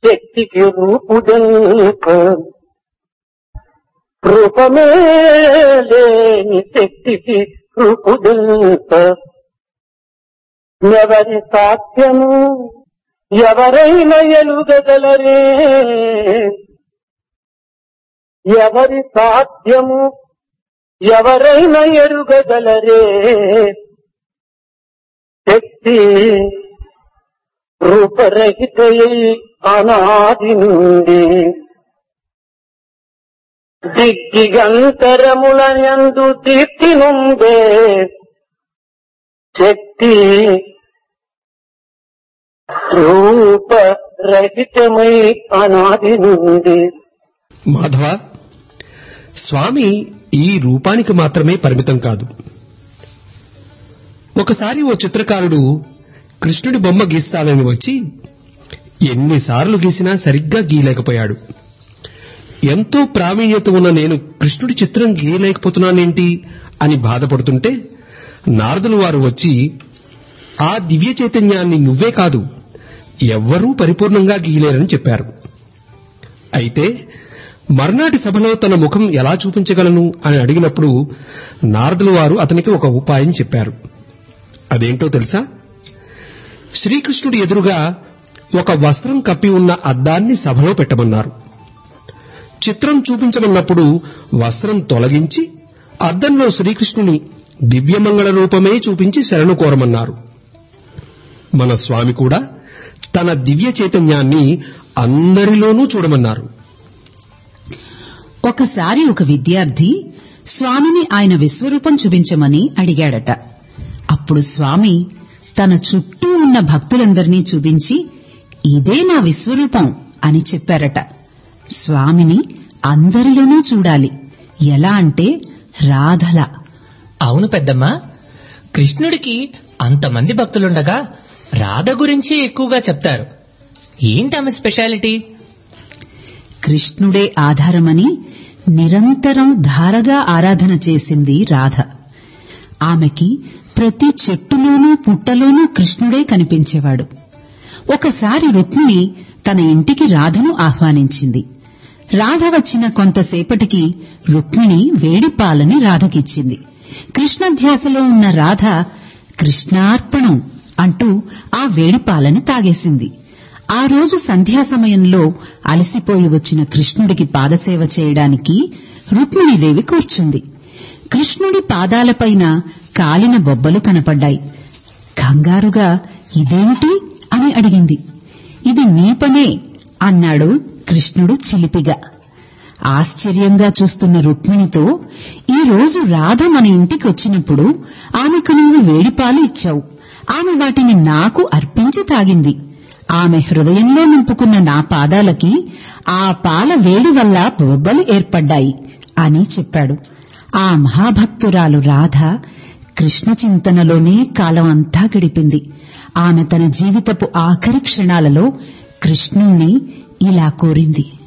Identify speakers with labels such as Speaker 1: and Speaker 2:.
Speaker 1: శక్తికి రూపుదల్ప రూపమే లేని శక్తికి రూపుదల్ప ఎవరి సాధ్యము ఎవరైనా ఎలుగగలరే ఎవరి సాధ్యము ఎవరైనా ఎరుగగలరే శక్తి రూపరహితయై అనాది నుండి దిగ్దిగంతరములయందు దీప్తి నుండే శక్తి రూపరహితమై అనాది నుండి
Speaker 2: మాధవ స్వామి ఈ రూపానికి మాత్రమే పరిమితం కాదు ఒకసారి ఓ చిత్రకారుడు కృష్ణుడి బొమ్మ గీస్తానని వచ్చి ఎన్నిసార్లు గీసినా సరిగ్గా గీయలేకపోయాడు ఎంతో ప్రావీణ్యత ఉన్న నేను కృష్ణుడి చిత్రం గీయలేకపోతున్నానేంటి అని బాధపడుతుంటే నారదులు వారు వచ్చి ఆ దివ్య చైతన్యాన్ని నువ్వే కాదు ఎవ్వరూ పరిపూర్ణంగా గీయలేరని చెప్పారు అయితే మర్నాటి సభలో తన ముఖం ఎలా చూపించగలను అని అడిగినప్పుడు నారదులు వారు అతనికి ఒక ఉపాయం చెప్పారు అదేంటో తెలుసా శ్రీకృష్ణుడి ఎదురుగా ఒక వస్త్రం కప్పి ఉన్న అద్దాన్ని సభలో పెట్టమన్నారు చిత్రం చూపించమన్నప్పుడు వస్త్రం తొలగించి అద్దంలో శ్రీకృష్ణుని దివ్యమంగళ రూపమే చూపించి శరణు కోరమన్నారు మన స్వామి కూడా తన దివ్య చైతన్యాన్ని అందరిలోనూ చూడమన్నారు
Speaker 3: ఒకసారి ఒక విద్యార్థి స్వామిని ఆయన విశ్వరూపం చూపించమని అడిగాడట అప్పుడు స్వామి తన చుట్టూ ఉన్న భక్తులందరినీ చూపించి ఇదే నా విశ్వరూపం అని చెప్పారట స్వామిని అందరిలోనూ చూడాలి ఎలా అంటే రాధలా
Speaker 4: అవును పెద్దమ్మా కృష్ణుడికి అంతమంది భక్తులుండగా రాధ గురించి ఎక్కువగా చెప్తారు ఏంటి ఆమె స్పెషాలిటీ
Speaker 3: కృష్ణుడే ఆధారమని నిరంతరం ధారగా ఆరాధన చేసింది రాధ ఆమెకి ప్రతి చెట్టులోనూ పుట్టలోనూ కృష్ణుడే కనిపించేవాడు ఒకసారి రుక్మిణి తన ఇంటికి రాధను ఆహ్వానించింది రాధ వచ్చిన కొంతసేపటికి రుక్మిణి వేడి పాలని రాధకిచ్చింది కృష్ణధ్యాసలో ఉన్న రాధ కృష్ణార్పణం అంటూ ఆ వేడి పాలని తాగేసింది ఆ రోజు సంధ్యా సమయంలో అలసిపోయి వచ్చిన కృష్ణుడికి పాదసేవ చేయడానికి రుక్మిణీదేవి కూర్చుంది కృష్ణుడి పాదాలపైన కాలిన బొబ్బలు కనపడ్డాయి కంగారుగా ఇదేమిటి అని అడిగింది ఇది నీ పనే అన్నాడు కృష్ణుడు చిలిపిగా ఆశ్చర్యంగా చూస్తున్న రుక్మిణితో ఈ రోజు రాధ మన ఇంటికి వచ్చినప్పుడు ఆమెకు నువ్వు వేడిపాలు ఇచ్చావు ఆమె వాటిని నాకు అర్పించి తాగింది ఆమె హృదయంలో నింపుకున్న నా పాదాలకి ఆ పాల వేడి వల్ల బొబ్బలు ఏర్పడ్డాయి అని చెప్పాడు ఆ మహాభక్తురాలు రాధ కృష్ణ చింతనలోనే కాలం అంతా గడిపింది ఆమె తన జీవితపు ఆఖరి క్షణాలలో కృష్ణుణ్ణి ఇలా కోరింది